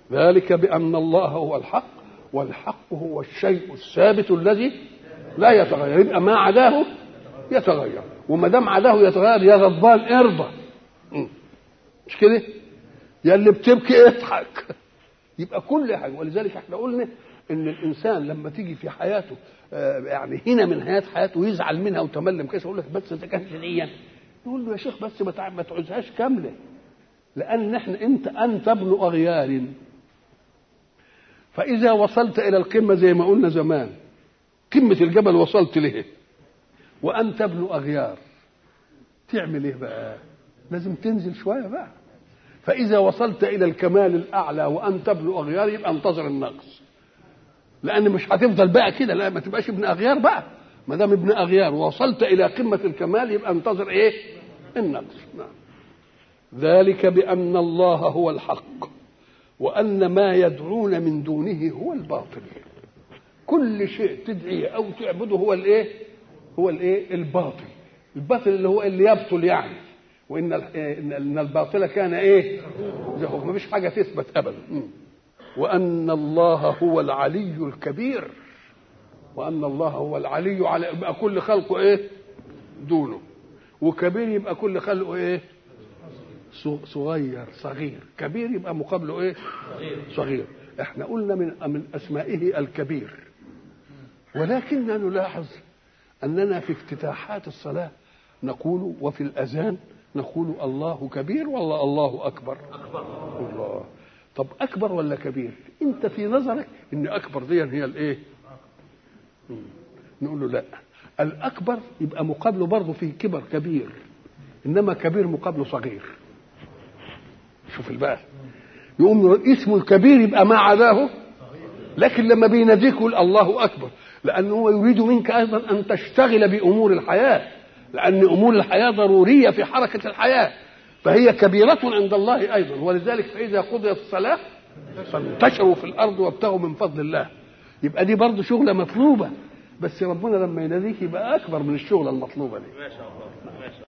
ذلك بأن الله هو الحق والحق هو الشيء الثابت الذي لا يتغير يبقى ما عداه يتغير وما دام عداه يتغير يا غضبان ارضى م. مش كده يا اللي بتبكي اضحك يبقى كل حاجه ولذلك احنا قلنا ان الانسان لما تيجي في حياته آه، يعني هنا من حياه حياته يزعل منها وتملم كده يقول لك بس انت كان شقيا يقول له يا شيخ بس ما تع- ما تعوزهاش كامله لان احنا انت انت ابن اغيار فاذا وصلت الى القمه زي ما قلنا زمان قمه الجبل وصلت له وانت ابن اغيار تعمل ايه بقى لازم تنزل شويه بقى فاذا وصلت الى الكمال الاعلى وانت ابن اغيار يبقى انتظر النقص لان مش هتفضل بقى كده لا ما تبقاش ابن اغيار بقى ما دام ابن اغيار ووصلت الى قمه الكمال يبقى انتظر ايه النقص نعم ذلك بان الله هو الحق وان ما يدعون من دونه هو الباطل كل شيء تدعيه او تعبده هو الايه هو الايه الباطل الباطل اللي هو اللي يبطل يعني وان ال- ان إن الباطل كان ايه زهوق ما فيش حاجه تثبت ابدا مم. وان الله هو العلي الكبير وان الله هو العلي على يبقى كل خلقه ايه دونه وكبير يبقى كل خلقه ايه ص- صغير صغير كبير يبقى مقابله ايه صغير احنا قلنا من من اسمائه الكبير ولكننا نلاحظ اننا في افتتاحات الصلاه نقول وفي الاذان نقول الله كبير ولا الله اكبر اكبر الله طب اكبر ولا كبير انت في نظرك ان اكبر دي هي الايه مم. نقول له لا الاكبر يبقى مقابله برضه في كبر كبير انما كبير مقابله صغير شوف بقى يقوم اسمه الكبير يبقى ما عداه لكن لما بيناديك يقول الله اكبر لانه هو يريد منك ايضا ان تشتغل بامور الحياه لان امور الحياه ضروريه في حركه الحياه فهي كبيره عند الله ايضا ولذلك فاذا قضيت الصلاه فانتشروا في الارض وابتغوا من فضل الله يبقى دي برضه شغله مطلوبه بس ربنا لما يناديك يبقى اكبر من الشغله المطلوبه دي